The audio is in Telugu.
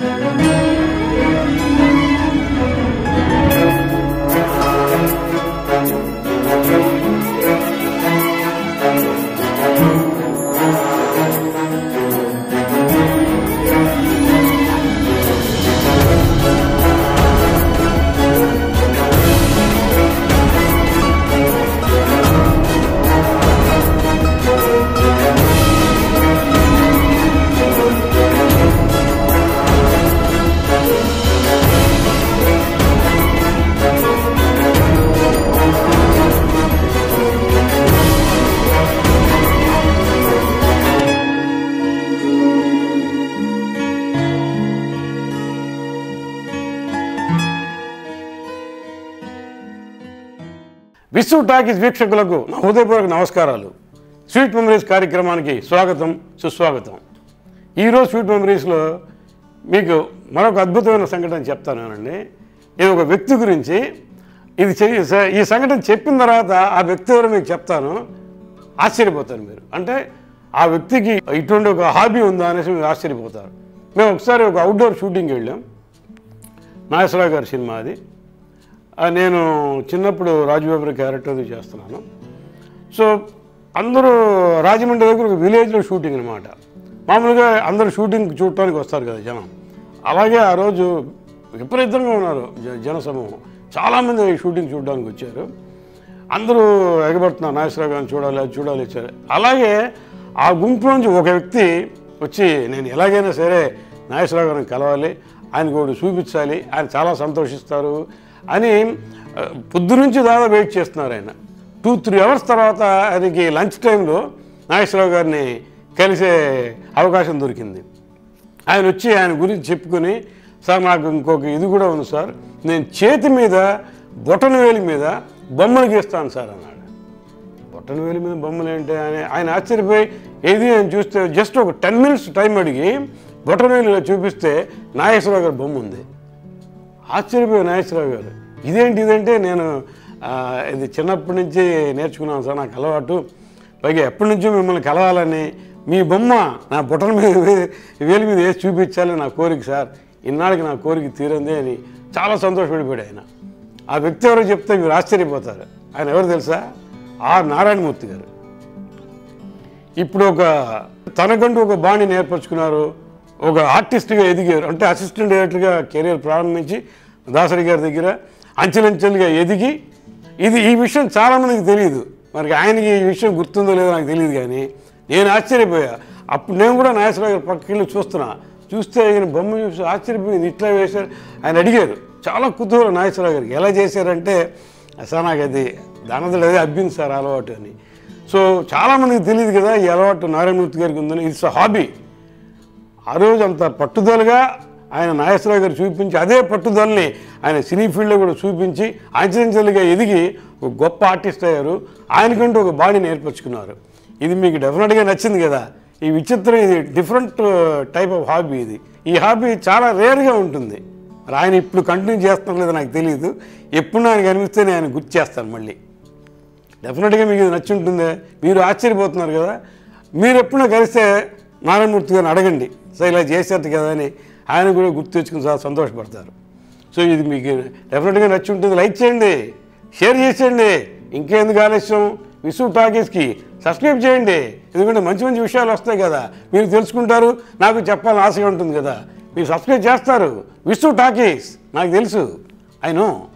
విశ్వ టాకీస్ వీక్షకులకు నా హృదయపూర్వక నమస్కారాలు స్వీట్ మెమరీస్ కార్యక్రమానికి స్వాగతం సుస్వాగతం ఈరోజు స్వీట్ మెమరీస్లో మీకు మరొక అద్భుతమైన సంఘటన చెప్తానండి ఇది ఒక వ్యక్తి గురించి ఇది చెయ్యి- స- ఈ సంఘటన చెప్పిన తర్వాత ఆ వ్యక్తి ఎవరో మీకు చెప్తాను ఆశ్చర్యపోతారు మీరు అంటే ఆ వ్యక్తికి ఇటువంటి ఒక హాబీ ఉందా అనేసి మీరు ఆశ్చర్యపోతారు మేము ఒకసారి ఒక అవుట్డోర్ షూటింగ్కి వెళ్ళాం నాగేశ్వరరావు గారి సినిమా అది ఆ, నేను చిన్నప్పుడు రాజబాబు క్యారెక్టర్ చేస్తున్నాను సో అందరూ రాజమండ్రి దగ్గర ఒక విలేజ్లో షూటింగ్ అనమాట మామూలుగా అందరూ షూటింగ్ చూడటానికి వస్తారు కదా జనం అలాగే ఆ రోజు విపరీతంగా ఉన్నారు జ- జనసమూహం చాలామంది షూటింగ్ చూడడానికి వచ్చారు అందరూ ఎగబడుతున్నారు నాగేశ్వరరావు గారిని చూడాలి అది చూడాలి వచ్చారు అలాగే ఆ గుంపులోంచి ఒక వ్యక్తి వచ్చి నేను ఎలాగైనా సరే నాగేశ్వరరావు గారిని కలవాలి ఆయనకు ఒకటి చూపించాలి ఆయన చాలా సంతోషిస్తారు అని ఆ, పొద్దు నుంచి దాదాపు వెయిట్ చేస్తున్నారు ఆయన టూ త్రీ అవర్స్ తర్వాత ఆయనకి లంచ్ టైంలో నాగేశ్వరరావు గారిని కలిసే అవకాశం దొరికింది ఆయన వచ్చి ఆయన గురించి చెప్పుకొని సార్ నాకు ఇంకొక ఇది కూడా ఉంది సార్ నేను చేతి మీద బొటన వేలి మీద బొమ్మలు గీస్తాను సార్ అన్నాడు బొట్టన వేలి మీద బొమ్మలు ఏంటి అని ఆయన ఆశ్చర్యపోయి ఏది అని చూస్తే జస్ట్ ఒక టెన్ మినిట్స్ టైం అడిగి బొట్టన వేలిలో చూపిస్తే నాగేశ్వరరావు గారి బొమ్మ ఉంది ఆశ్చర్యపోయి నాగేశ్వరరావు గారు ఇదేంటి ఇదంటే నేను ఆ, ఇది చిన్నప్పటి నుంచి నేర్చుకున్నాను సార్ నాకు అలవాటు పైగా ఎప్పటి నుంచో మిమ్మల్ని కలవాలని మీ బొమ్మ నా బుట్టల మీద వేలి మీద వేసి చూపించాలి నా కోరిక సార్ ఇన్నాళ్ళకి నా కోరిక తీరంది అని చాలా సంతోషపడిపోయాడు ఆయన ఆ వ్యక్తి ఎవరో చెప్తే మీరు ఆశ్చర్యపోతారు ఆయన ఎవరు తెలుసా ఆర్ నారాయణమూర్తి గారు ఇప్పుడు ఒక తనకంటూ ఒక బాణి నేర్పరచుకున్నారు ఒక ఆర్టిస్ట్గా ఎదిగారు అంటే అసిస్టెంట్ డైరెక్టర్గా కెరీర్ ప్రారంభించి దాసరి గారి దగ్గర అంచెలంచెలుగా ఎదిగి ఇది ఈ విషయం చాలామందికి తెలియదు మరి ఆయనకి ఈ విషయం గుర్తుందో లేదో నాకు తెలియదు కానీ నేను ఆశ్చర్యపోయా అప్పుడు నేను కూడా నాగేశ్వరరావు గారి పక్కకి వెళ్ళి చూస్తున్నా చూస్తే ఆయన బొమ్మ చూసి ఆశ్చర్యపోయింది ఇట్లా వేశారు ఆయన అడిగారు చాలా కుతూహలం నాగేశ్వరరావు గారికి ఎలా చేశారంటే సార్ నాకు అది దానదులు అదే అబ్బింది సార్ అలవాటు అని సో చాలామందికి తెలియదు కదా ఈ అలవాటు నారాయణమూర్తి గారికి ఉందని ఇట్స్ హాబీ ఆ రోజు అంత పట్టుదలగా ఆయన నాగేశ్వరరావు గారు చూపించి అదే పట్టుదలని ఆయన సినీ ఫీల్డ్లో కూడా చూపించి అంచెలంచెలుగా ఎదిగి ఒక గొప్ప ఆర్టిస్ట్ అయ్యారు ఆయనకంటూ ఒక బాడీ నేర్పరచుకున్నారు ఇది మీకు డెఫినెట్గా నచ్చింది కదా ఈ విచిత్రం ఇది డిఫరెంట్ టైప్ ఆఫ్ హాబీ ఇది ఈ హాబీ చాలా రేర్గా ఉంటుంది మరి ఆయన ఇప్పుడు కంటిన్యూ చేస్తాం లేదో నాకు తెలియదు ఎప్పుడు ఆయనకు అనిపిస్తే నేను ఆయన గుర్తు చేస్తాను మళ్ళీ డెఫినెట్గా మీకు ఇది నచ్చి ఉంటుందే మీరు ఆశ్చర్యపోతున్నారు కదా మీరు ఎప్పుడైనా కలిస్తే నారాయణమూర్తి గారిని అడగండి సో ఇలా చేశారు కదా అని ఆయన కూడా గుర్తు తెచ్చుకుని చాలా సంతోషపడతారు సో ఇది మీకు డెఫినెట్గా నచ్చి ఉంటుంది లైక్ చేయండి షేర్ చేసేయండి ఇంకెందుకు ఆలస్యం విశ్వ టాకీస్కి సబ్స్క్రైబ్ చేయండి ఎందుకంటే మంచి మంచి విషయాలు వస్తాయి కదా మీరు తెలుసుకుంటారు నాకు చెప్పాలని ఆశగా ఉంటుంది కదా మీరు సబ్స్క్రైబ్ చేస్తారు విశ్వ టాకీస్ నాకు తెలుసు ఐ నో